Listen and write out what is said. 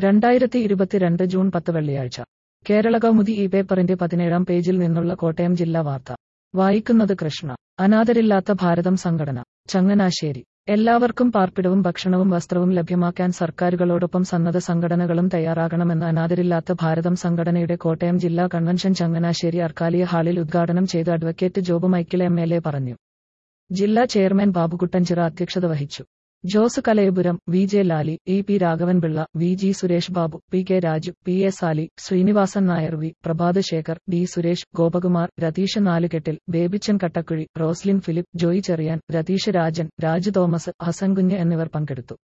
രണ്ടായിരത്തി ഇരുപത്തിരണ്ട് ജൂൺ പത്ത് വെള്ളിയാഴ്ച കേരള കൗമുദി ഈ പേപ്പറിന്റെ പതിനേഴാം പേജിൽ നിന്നുള്ള കോട്ടയം ജില്ലാ വാർത്ത വായിക്കുന്നത് കൃഷ്ണ അനാഥരില്ലാത്ത ഭാരതം സംഘടന ചങ്ങനാശ്ശേരി എല്ലാവർക്കും പാർപ്പിടവും ഭക്ഷണവും വസ്ത്രവും ലഭ്യമാക്കാൻ സർക്കാരുകളോടൊപ്പം സന്നദ്ധ സംഘടനകളും തയ്യാറാകണമെന്ന് അനാഥരില്ലാത്ത ഭാരതം സംഘടനയുടെ കോട്ടയം ജില്ലാ കൺവെൻഷൻ ചങ്ങനാശ്ശേരി അർക്കാലിയ ഹാളിൽ ഉദ്ഘാടനം ചെയ്ത് advocate Job Michael M L A പറഞ്ഞു ജില്ലാ ചെയർമാൻ ബാബുകുട്ടൻചിറ അധ്യക്ഷത വഹിച്ചു Jose Kalayapuram V J Lali E P Raghavanpillai V G Suresh Babu P K Raju P S Aali Sreenivasan Nair V Prabhath Sekhar D Suresh Gopakumar Ratheesh Nalukettil Babychan Kattakuzhi Roslin Philip Joy Cherian Ratheesh Rajan Raju Thomas Hassankunju എന്നിവർ പങ്കെടുത്തു